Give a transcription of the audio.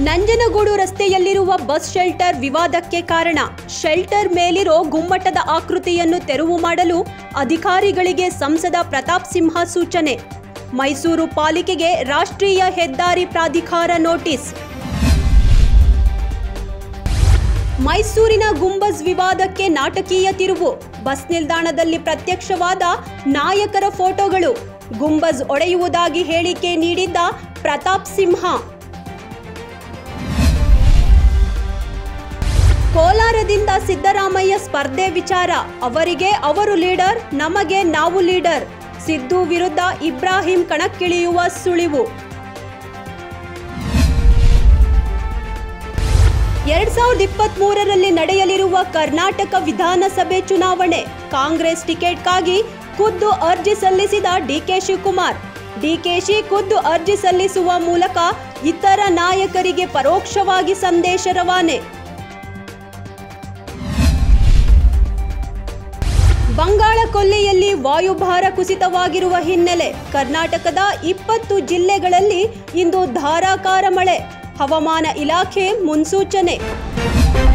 ನಂಜನಗೂಡು ರಸ್ತೆಯಲ್ಲಿರುವ bus shelter ವಿವಾದಕ್ಕೆ ಕಾರಣ ಶೆಲ್ಟರ್ ಮೇಲಿರೋ ಗುಮ್ಮಟದ ಆಕೃತಿಯನ್ನು ತೆರವು ಮಾಡಲು ಅಧಿಕಾರಿಗಳಿಗೆ ಸಂಸದ ಪ್ರತಾಪ್ ಸಿಂಹ ಸೂಚನೆ ಮೈಸೂರು ಪಾಲಿಕೆಗೆ ರಾಷ್ಟ್ರೀಯ ಹೆದ್ದಾರಿ ಪ್ರಾಧಿಕಾರ ನೋಟಿಸ್ ಮೈಸೂರಿನ ಗುಂಬಜ್ ವಿವಾದಕ್ಕೆ ನಾಟಕೀಯ ತಿರುವು ಬಸ್ ನಿಲ್ದಾಣದಲ್ಲಿ ಪ್ರತ್ಯಕ್ಷವಾದ ನಾಯಕರ ಫೋಟೋಗಳು ಗುಂಬಜ್ ಒಡೆಯುವುದಾಗಿ ಹೇಳಿಕೆ ನೀಡಿದ್ದ ಪ್ರತಾಪ್ ಸಿಂಹ ಕೋಲಾರದಿಂದ ಸಿದ್ದರಾಮಯ್ಯ ಸ್ಪರ್ಧೆ ವಿಚಾರ ಅವರಿಗೆ ಅವರು ಲೀಡರ್ ನಮಗೆ ನಾವು ಲೀಡರ್ ಸಿದ್ದು ವಿರುದ್ಧ ಇಬ್ರಾಹಿಂ ಕಣಕ್ಕಿಳಿಯುವ ಸುಳಿವು ಎರಡ್ ಸಾವಿರದ ಇಪ್ಪತ್ತ್ ಮೂರರಲ್ಲಿ ನಡೆಯಲಿರುವ ಕರ್ನಾಟಕ ವಿಧಾನಸಭೆ ಚುನಾವಣೆ ಕಾಂಗ್ರೆಸ್ ಟಿಕೆಟ್ಗಾಗಿ ಖುದ್ದು ಅರ್ಜಿ ಸಲ್ಲಿಸಿದ ಡಿಕೆ ಶಿವಕುಮಾರ್ ಡಿಕೆಶಿ ಖುದ್ದು ಅರ್ಜಿ ಸಲ್ಲಿಸುವ ಮೂಲಕ ಇತರ ನಾಯಕರಿಗೆ ಪರೋಕ್ಷವಾಗಿ ಸಂದೇಶ ರವಾನೆ ಬಂಗಾಳ ಕೊಲ್ಲಿಯಲ್ಲಿ ವಾಯುಭಾರ ಕುಸಿತವಾಗಿರುವ ಹಿನ್ನೆಲೆ ಕರ್ನಾಟಕದ ಇಪ್ಪತ್ತು ಜಿಲ್ಲೆಗಳಲ್ಲಿ ಇಂದು ಧಾರಾಕಾರ ಮಳೆ ಹವಾಮಾನ ಇಲಾಖೆ ಮುನ್ಸೂಚನೆ